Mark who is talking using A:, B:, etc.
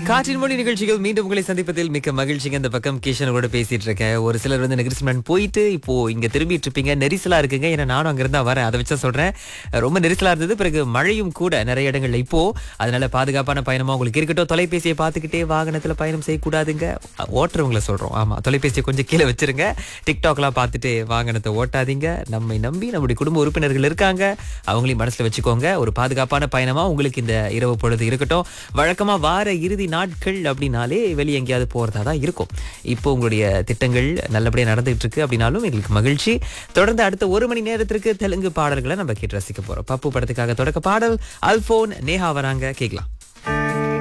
A: காற்றின் மொழி நிகழ்ச்சிகள் மீண்டும் உங்களை சந்திப்பதில் மிக்க மகிழ்ச்சிங்க இந்த பக்கம் கிஷனோட பேசிட்டு இருக்கேன் ஒரு சிலர் வந்து நெகிரிஸ்மேன் போயிட்டு இப்போ இங்க திரும்பிட்டு இருப்பீங்க நெரிசலா இருக்குங்க ஏன்னா நானும் அங்க இருந்தா வரேன் அதை வச்சா சொல்றேன் ரொம்ப நெரிசலா இருந்தது பிறகு மழையும் கூட நிறைய இடங்கள்ல இப்போ அதனால பாதுகாப்பான பயணமா உங்களுக்கு இருக்கட்டும் தொலைபேசியை பார்த்துக்கிட்டே வாகனத்துல பயணம் செய்யக்கூடாதுங்க ஓட்டுறவங்கள சொல்றோம் ஆமா தொலைபேசியை கொஞ்சம் கீழே வச்சிருங்க டிக்டாக்லாம் பார்த்துட்டு வாகனத்தை ஓட்டாதீங்க நம்மை நம்பி நம்முடைய குடும்ப உறுப்பினர்கள் இருக்காங்க அவங்களையும் மனசுல வச்சுக்கோங்க ஒரு பாதுகாப்பான பயணமா உங்களுக்கு இந்த இரவு பொழுது இருக்கட்டும் வழக்கமா வார இறுதி நாட்கள் அப்படின்னாலே வெளியே எங்கேயாவது போறதா தான் இருக்கும் இப்போ உங்களுடைய திட்டங்கள் நல்லபடியா நடந்துகிட்டு இருக்கு அப்படின்னாலும் எங்களுக்கு மகிழ்ச்சி தொடர்ந்து அடுத்த ஒரு மணி நேரத்திற்கு தெலுங்கு பாடல்களை நம்ம கேட்டு ரசிக்க போறோம் பப்பு படத்துக்காக தொடக்க பாடல் அல்போன் நேஹா வராங்க கேட்கலாம்